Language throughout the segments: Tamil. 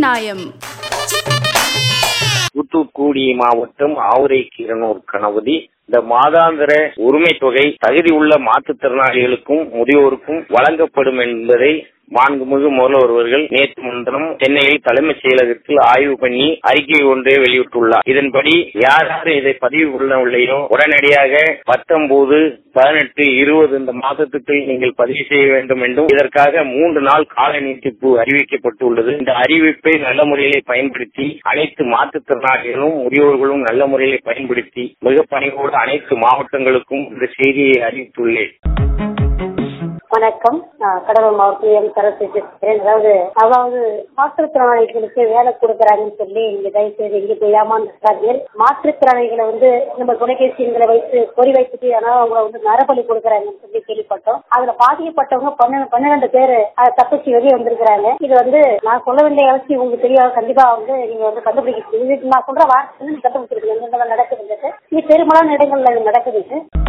நியாயம் தூத்துக்குடி மாவட்டம் ஆவுரை கிரணூர் கணபதி இந்த மாதாந்திர உரிமை தொகை தகுதி உள்ள மாற்றுத்திறனாளிகளுக்கும் முதியோருக்கும் வழங்கப்படும் என்பதை மாண்புமிகு முதல்வர் அவர்கள் நேற்று முன்தினம் சென்னையில் தலைமைச் செயலகத்தில் ஆய்வு பண்ணி அறிக்கை ஒன்றை வெளியிட்டுள்ளார் இதன்படி யார் யார் இதை பதிவு கொள்ளவில்லையோ உடனடியாக பத்தொன்பது பதினெட்டு இருபது இந்த மாதத்துக்கு நீங்கள் பதிவு செய்ய வேண்டும் என்றும் இதற்காக மூன்று நாள் கால நீட்டிப்பு அறிவிக்கப்பட்டுள்ளது இந்த அறிவிப்பை நல்ல முறையிலே பயன்படுத்தி அனைத்து மாற்றுத்திறனாளிகளும் முதியோர்களும் நல்ல முறையிலே பயன்படுத்தி மிக பணிவோடு அனைத்து மாவட்டங்களுக்கும் இந்த செய்தியை அறிவித்துள்ளேன் வணக்கம் நான் கடலூர் மாவட்டம் எம் சரஸ்வதி பேசுகிறேன் அதாவது அதாவது மாற்றுத்திறனாளிகளுக்கு வேலை கொடுக்கறாங்கன்னு சொல்லி இங்க தயவு செய்து இங்க போய் ஏமாந்துட்டார்கள் மாற்றுத்திறனாளிகளை வந்து நம்ம தொலைபேசி எண்களை வைத்து பொறி வைத்துட்டு ஆனால் அவங்களை வந்து நரபலி கொடுக்கறாங்கன்னு சொல்லி கேள்விப்பட்டோம் அதுல பாதிக்கப்பட்டவங்க பன்னெண்டு பன்னிரெண்டு பேர் அதை தப்பிச்சு வெளியே வந்திருக்கிறாங்க இது வந்து நான் சொல்ல வேண்டிய அவசியம் உங்களுக்கு தெரியாது கண்டிப்பா வந்து நீங்க வந்து கண்டுபிடிக்க இது நான் சொல்ற வார்த்தை நீங்க கண்டுபிடிச்சிருக்கீங்க இந்த மாதிரி நடக்குதுன்றது இது பெரும்பாலான இடங்கள்ல இது நடக்குது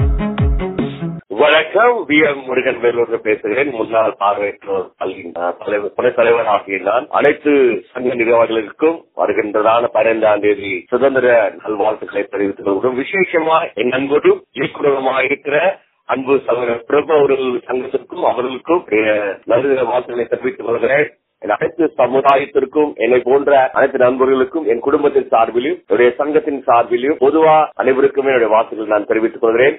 வணக்கம் வி எம் முருகன் வேலூர் பேசுகிறேன் முன்னாள் பார்வையற்றோர் பள்ளியின் அஹ், தலைவர் துணைத் தலைவர் ஆகிய நான் அனைத்து சங்க நிர்வாகிகளுக்கும் வருகின்றதான பதினைந்தாம் தேதி சுதந்திர நல்வாழ்த்துக்களை தெரிவித்துக் கொள்கிறோம் விசேஷமா என் அன்போடும் இயக்குநருமாக இருக்கிற அன்பு சகோதரர் பிரபு அவர்கள் சங்கத்திற்கும் அவர்களுக்கும் அஹ், நல்வித வாழ்த்துக்களை தெரிவித்துக் கொள்கிறேன் என் அனைத்து சமுதாயத்திற்கும் என்னை போன்ற அனைத்து நண்பர்களுக்கும் என் குடும்பத்தின் சார்பிலும் என்னுடைய சங்கத்தின் சுதந்திர பொதுவா அனைவருக்குமே என்னுடைய வாழ்த்துக்களை நான் தெரிவித்துக் கொள்கிறேன்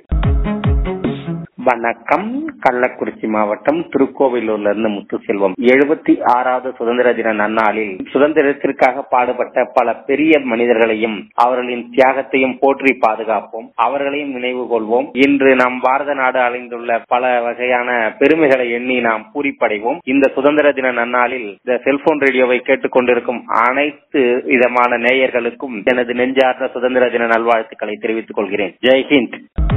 வணக்கம் கள்ளக்குறிச்சி மாவட்டம் திருக்கோவிலூர்ல இருந்து முத்துசெல்வம் எழுபத்தி ஆறாவது சுதந்திர தின நன்னாளில் சுதந்திரத்திற்காக பாடுபட்ட பல பெரிய மனிதர்களையும் அவர்களின் தியாகத்தையும் போற்றி பாதுகாப்போம் அவர்களையும் நினைவு கொள்வோம் இன்று நம் பாரத நாடு அடைந்துள்ள பல வகையான பெருமைகளை எண்ணி நாம் பூரிப்படைவோம் இந்த சுதந்திர தின நன்னாளில் இந்த செல்போன் ரேடியோவை கேட்டுக்கொண்டிருக்கும் அனைத்து விதமான நேயர்களுக்கும் எனது நெஞ்சார்ந்த சுதந்திர தின நல்வாழ்த்துக்களை தெரிவித்துக் கொள்கிறேன் ஜெய்ஹிந்த்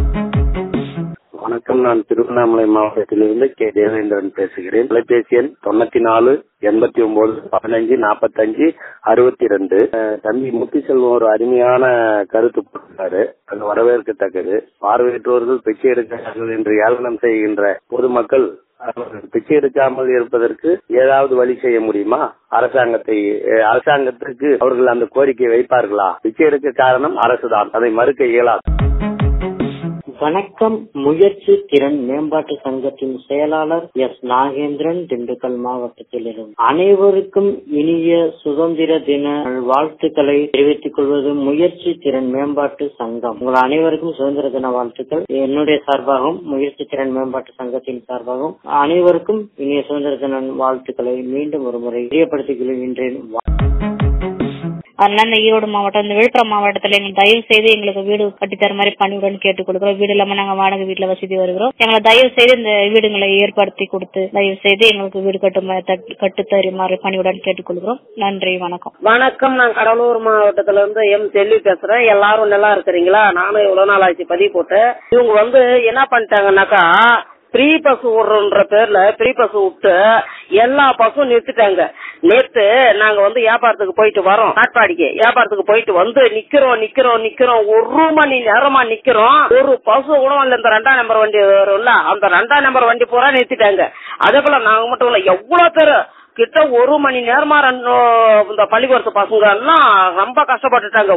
வணக்கம் நான் திருவண்ணாமலை மாவட்டத்திலிருந்து கே தேவேந்திரன் பேசுகிறேன் தொலைபேசி எண் தொண்ணூத்தி நாலு எண்பத்தி ஒன்பது பதினஞ்சு நாற்பத்தஞ்சு அறுபத்தி ரெண்டு தம்பி முத்துசெல்வம் ஒரு அருமையான கருத்து போட்டிருக்காரு அது வரவேற்கத்தக்கது பார்வையற்றோர்கள் பிச்சை எடுக்கிறார்கள் என்று ஏளனம் செய்கின்ற பொதுமக்கள் அவர்கள் பிச்சை எடுக்காமல் இருப்பதற்கு ஏதாவது வழி செய்ய முடியுமா அரசாங்கத்தை அஹ், அரசாங்கத்திற்கு அவர்கள் அந்த கோரிக்கை வைப்பார்களா பிச்சை எடுக்க காரணம் அரசுதான் அதை மறுக்க இயலாது வணக்கம் முயற்சி திறன் மேம்பாட்டு சங்கத்தின் செயலாளர் எஸ் நாகேந்திரன் திண்டுக்கல் மாவட்டத்திலிருந்து அனைவருக்கும் இனிய சுதந்திர தின வாழ்த்துக்களை தெரிவித்துக் கொள்வது முயற்சி திறன் மேம்பாட்டு சங்கம் உங்கள் அனைவருக்கும் சுதந்திர தின வாழ்த்துக்கள் என்னுடைய சார்பாகவும் முயற்சி திறன் மேம்பாட்டு சங்கத்தின் சார்பாகவும் அனைவருக்கும் இனிய சுதந்திர தின வாழ்த்துக்களை மீண்டும் ஒரு முறை தெரியப்படுத்திக் கொள்கின்றேன் அதனால இந்த ஈரோடு மாவட்டம் இந்த விழுப்புரம் மாவட்டத்துல எங்களுக்கு தயவு செய்து எங்களுக்கு வீடு கட்டித்தர மாதிரி பணிவுடன் கேட்டுக் கொடுக்கிறோம் வீடு இல்லாம நாங்க வாடகை வீட்டுல வசதி வருகிறோம் எங்களை தயவு செய்து இந்த வீடுகளை ஏற்படுத்தி கொடுத்து தயவு செய்து எங்களுக்கு வீடு கட்டும் கட்டு தருமாறு பணிவுடன் கேட்டுக்கொள்கிறோம் நன்றி வணக்கம் வணக்கம் நான் கடலூர் மாவட்டத்துல இருந்து எம் செல்வி பேசுறேன் எல்லாரும் நல்லா இருக்கிறீங்களா நானும் இவ்வளவு நாள் ஆச்சு பதிவு போட்டு இவங்க வந்து என்ன பண்ணிட்டாங்கன்னாக்கா ஃப்ரீ பஸ் விடுறோன்ற பேர்ல ஃப்ரீ பஸ் விட்டு எல்லா பஸ்ஸும் நிறுத்திட்டாங்க நேத்து நாங்க வந்து வியாபாரத்துக்கு போயிட்டு வரோம் காட்பாடிக்கு வியாபாரத்துக்கு போயிட்டு வந்து நிக்கிறோம் நிக்கிறோம் நிக்கிறோம் ஒரு மணி நேரமா நிக்கிறோம் ஒரு பஸ் கூட இல்ல இந்த ரெண்டாம் நம்பர் வண்டி வரும்ல அந்த ரெண்டாம் நம்பர் வண்டி பூரா நிறுத்திட்டாங்க அதே போல நாங்க மட்டும் இல்ல எவ்வளவு பேரு கிட்ட ஒரு மணி நேரமா ரெண்டு இந்த பள்ளிக்கூடத்து பசங்க எல்லாம் ரொம்ப கஷ்டப்பட்டுட்டாங்க